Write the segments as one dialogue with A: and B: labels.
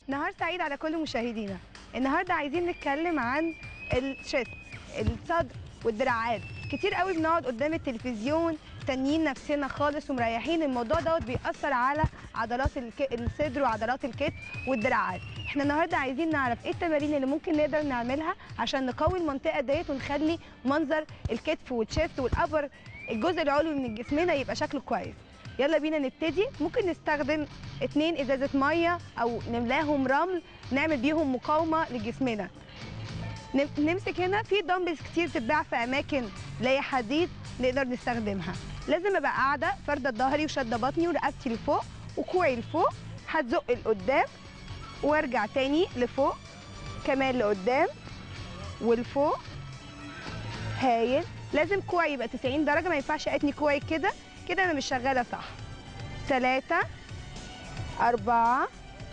A: نهار سعيد على كل مشاهدينا النهارده عايزين نتكلم عن الشيست الصدر والدراعات كتير قوي بنقعد قدام التلفزيون تانيين نفسنا خالص ومريحين الموضوع دوت بيأثر على عضلات الك... الصدر وعضلات الكتف والدراعات احنا النهارده عايزين نعرف ايه التمارين اللي ممكن نقدر نعملها عشان نقوي المنطقه ديت ونخلي منظر الكتف والشيست والابر الجزء العلوي من جسمنا يبقى شكله كويس يلا بينا نبتدي ممكن نستخدم اتنين ازازه ميه او نملاهم رمل نعمل بيهم مقاومه لجسمنا نم- نمسك هنا في دمبلز كتير تتباع في اماكن اللي هي حديد نقدر نستخدمها لازم ابقى قاعده فارده ظهري وشاده بطني ورقبتي لفوق وكوعي لفوق هتزق لقدام وارجع تاني لفوق كمان لقدام ولفوق هايل لازم كوعي يبقى 90 درجه ما ينفعش اتني كوعي كده كده انا مش شغاله صح ثلاثة أربعة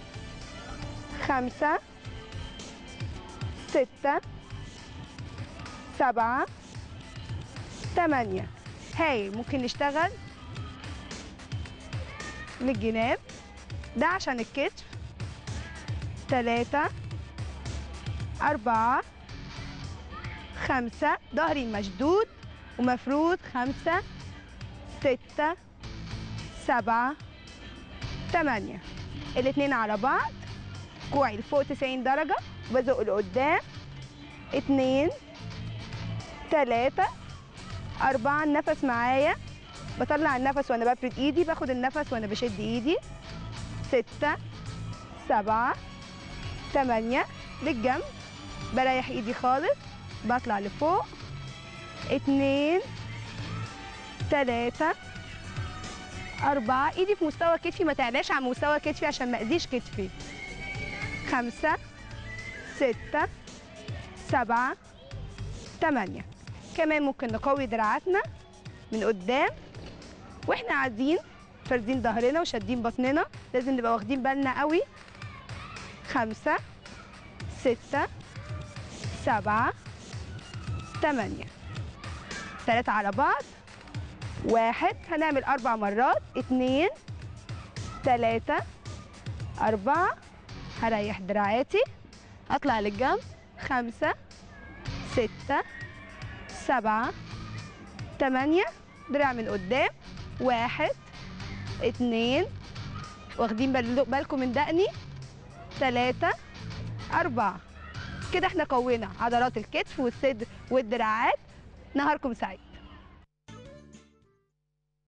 A: خمسة ستة سبعة تمانية هايل ممكن نشتغل للجناب ده عشان الكتف تلاتة أربعة خمسة ظهري مشدود ومفرود خمسة ستة سبعة تمانية الاتنين على بعض كوعي لفوق 90 درجة بزق لقدام اتنين تلاتة أربعة النفس معايا بطلع النفس وأنا بفرد إيدي باخد النفس وأنا بشد إيدي ستة سبعة تمانية للجنب بريح إيدي خالص بطلع لفوق اتنين تلاتة أربعة إيدي في مستوى كتفي ما تعلاش عن مستوى كتفي عشان ما أذيش كتفي خمسة ستة سبعة تمانية كمان ممكن نقوي دراعاتنا من قدام واحنا قاعدين فاردين ظهرنا وشادين بطننا لازم نبقى واخدين بالنا قوي خمسة ستة سبعة تمانية تلاتة على بعض واحد هنعمل أربع مرات اتنين تلاتة أربعة هريح دراعاتي أطلع للجنب خمسة ستة سبعة تمانية دراع من قدام واحد اتنين واخدين بال- بالكم من دقني تلاتة أربعة كده احنا قوينا عضلات الكتف والصدر والدراعات نهاركم سعيد